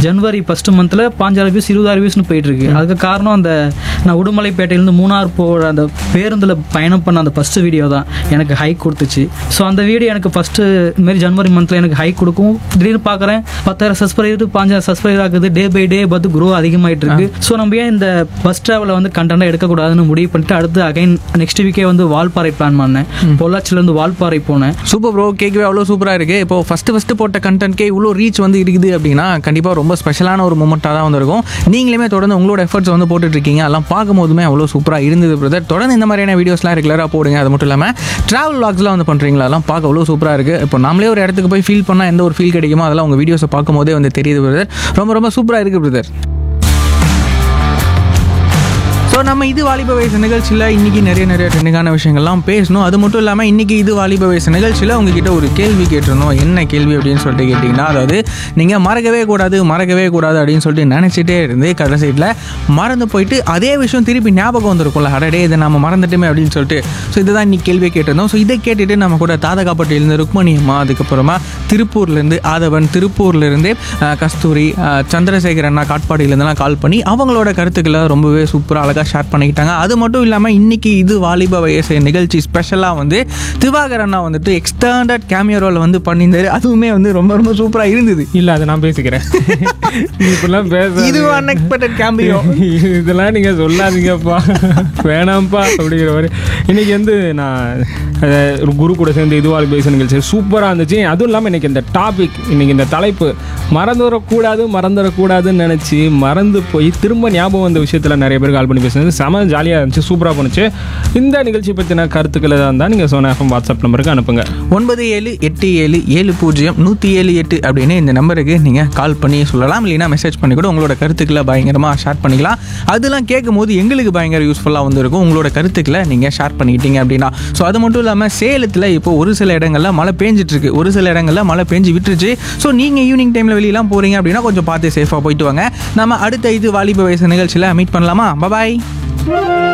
ஜனவரி first மந்த்தில் பாஞ்சாயிரம் views இருபதாயிரம் வியூஸ்னு போயிட்டு இருக்கு அதுக்கு காரணம் அந்த நான் உடுமலைப்பேட்டையிலேருந்து மூணார் போகிற அந்த பேருந்தில் பயணம் பண்ண அந்த ஃபர்ஸ்ட் வீடியோ தான் எனக்கு ஹைக் கொடுத்துச்சு ஸோ அந்த வீடியோ எனக்கு ஃபஸ்ட்டு இதுமாரி ஜனவரி மந்தில் எனக்கு ஹைக் கொடுக்கும் திடீர்னு பார்க்குறேன் பத்தாயிரம் சப்ஸ்கிரைபர் பாஞ்சாயிரம் சப்ஸ்கிரைபர் ஆகுது டே பை டே பார்த்து குரோ அதிகமாயிட்டு இருக்கு ஸோ நம்ம ஏன் இந்த பஸ் ட்ராவலில் வந்து கண்டென்ட்டாக எடுக்கக்கூடாதுன்னு முடிவு பண்ணிட்டு அடுத்து அகைன் நெக்ஸ்ட் வீக்கே வந்து வால்பாறை பிளான் பண்ணேன் பொள்ளாச்சிலேருந்து வால்பாறை போனேன் சூப்பர் ப்ரோ கேட்கவே அவ்வளோ சூப்பராக இருக்குது இப்போ ஃபஸ்ட்டு ஃபஸ்ட்டு போட்ட கண்டென்ட்கே இவ்வளோ ரீச் வந்து இருக்குது அப்படின்னா கண்டிப்பாக ரொம்ப ஸ்பெஷலான ஒரு மூமெண்ட்டாக தான் வந்திருக்கும் நீங்களுமே தொடர்ந்து உங்களோட எஃபர்ட்ஸ் வந்து போட்டுட்டு இருக்கீங்க அதெல்லாம் பார்க்கும்போதுமே அவ்வளோ சூப்பராக இருந்தது பிரதர் தொடர்ந்து இந்த மாதிரியான வீடியோஸ்லாம் ரெகுலராக போடுங்க அது மட்டும் இல்லாமல் ட்ராவல் வ்ளாக்ஸ்லாம் வந்து பண்ணுறீங்களா அதெல்லாம் பார்க்க அவ்வளோ சூப்பராக இருக்குது இப்போ நம்மளே ஒரு இடத்துக்கு போய் ஃபீல் பண்ணால் எந்த ஒரு ஃபீல் கிடைக்குமோ அதெல்லாம் உங்கள் வீடியோஸை பார்க்கும்போதே வந்து தெரியுது பிரதர் ரொம்ப ரொம்ப சூப்பராக இருக்குது பிரதர் ஸோ நம்ம இது வாலிப வயசு நிகழ்ச்சியில் இன்றைக்கி நிறைய நிறைய ட்ரெண்டிங்கான விஷயங்கள்லாம் பேசணும் அது மட்டும் இல்லாமல் இன்றைக்கி இது வாலிப வயசு நிகழ்ச்சியில் உங்ககிட்ட ஒரு கேள்வி கேட்டிருந்தோம் என்ன கேள்வி அப்படின்னு சொல்லிட்டு கேட்டிங்கன்னா அதாவது நீங்கள் மறக்கவே கூடாது மறக்கவே கூடாது அப்படின்னு சொல்லிட்டு நினச்சிட்டே இருந்து கடைசியில் மறந்து போயிட்டு அதே விஷயம் திருப்பி ஞாபகம் வந்திருக்கும்ல அடடே இதை நம்ம மறந்துட்டுமே அப்படின்னு சொல்லிட்டு ஸோ இதுதான் இன்னைக்கு கேள்வியை கேட்டிருந்தோம் ஸோ இதை கேட்டுட்டு நம்ம கூட தாதகாப்பட்டியிலேருந்து ருக்மணி அம்மா அதுக்கப்புறமா திருப்பூர்லேருந்து ஆதவன் திருப்பூர்லேருந்து அஹ், கஸ்தூரி அஹ், சந்திரசேகர் அண்ணா காட்பாடியிலேருந்துலாம் கால் பண்ணி அவங்களோட கருத்துக்களை ரொம்பவே சூப்பராக அழகாக ஷேர் பண்ணிக்கிட்டாங்க அது மட்டும் இல்லாமல் இன்னைக்கு இது வாலிப வயசு நிகழ்ச்சி ஸ்பெஷலாக வந்து திவாகர் அண்ணா வந்துட்டு எக்ஸ்டாண்டர்ட் கேமியோ ரோல் வந்து பண்ணியிருந்தாரு அதுவுமே வந்து ரொம்ப ரொம்ப சூப்பராக இருந்தது இல்ல அதை நான் பேசிக்கிறேன் நீ இப்படிலாம் பேச இது அன்எக்ஸ்பெக்டட் கேமியோ இதெல்லாம் நீங்க சொல்லாதீங்கப்பா வேணாம்ப்பா அப்படிங்கிற மாதிரி இன்னைக்கு வந்து நான் அஹ், ஒரு குரு கூட சேர்ந்து இதுவாக பேச நிகழ்ச்சி சூப்பராக இருந்துச்சு அதுவும் இல்லாமல் இன்னைக்கு இந்த டாபிக் இன்னைக்கு இந்த தலைப்பு மறந்துடக்கூடாது மறந்துடக்கூடாதுன்னு நினச்சி மறந்து போய் திரும்ப ஞாபகம் வந்த விஷயத்தில் நிறைய பேர் கால் பண்ணி பேசுனது செம ஜாலியாக இருந்துச்சு சூப்பராக பண்ணுச்சு இந்த நிகழ்ச்சி பற்றின கருத்துக்கள் எதாக இருந்தால் நீங்கள் சோனா எஃப்எம் வாட்ஸ்அப் நம்பருக்கு அனுப்புங்க ஒன்பது ஏழு எட்டு ஏழு ஏழு பூஜ்ஜியம் நூற்றி ஏழு எட்டு அப்படின்னு இந்த நம்பருக்கு நீங்கள் கால் பண்ணி சொல்லலாம் இல்லைன்னா மெசேஜ் பண்ணி கூட உங்களோட கருத்துக்களை பயங்கரமாக ஷேர் பண்ணிக்கலாம் அதெல்லாம் கேட்கும்போது எங்களுக்கு பயங்கர யூஸ்ஃபுல்லாக வந்திருக்கும் உங்களோட கருத்துக்களை நீங்கள் ஷேர் பண்ணிக்கிட்டீங்க அப்படின்னா ஸோ அது மட்டும் இல்லாமல் சேலத்தில் இப்போ ஒரு சில இடங்கள்ல மழை பேஞ்சிட்டு இருக்கு ஒரு சில இடங்கள்ல மழை பேஞ்சு விட்டுருச்சு ஸோ நீங்கள் ஈவினிங் டைமில் வெளியெல்லாம் போகிறீங்க அப்படின்னா கொஞ்சம் பார்த்து சேஃபாக போயிட்டு வாங்க நம்ம அடுத்த இது வாலிப வயசு நிகழ்ச்சியில் மீட் பண்ணலாமா பபாய்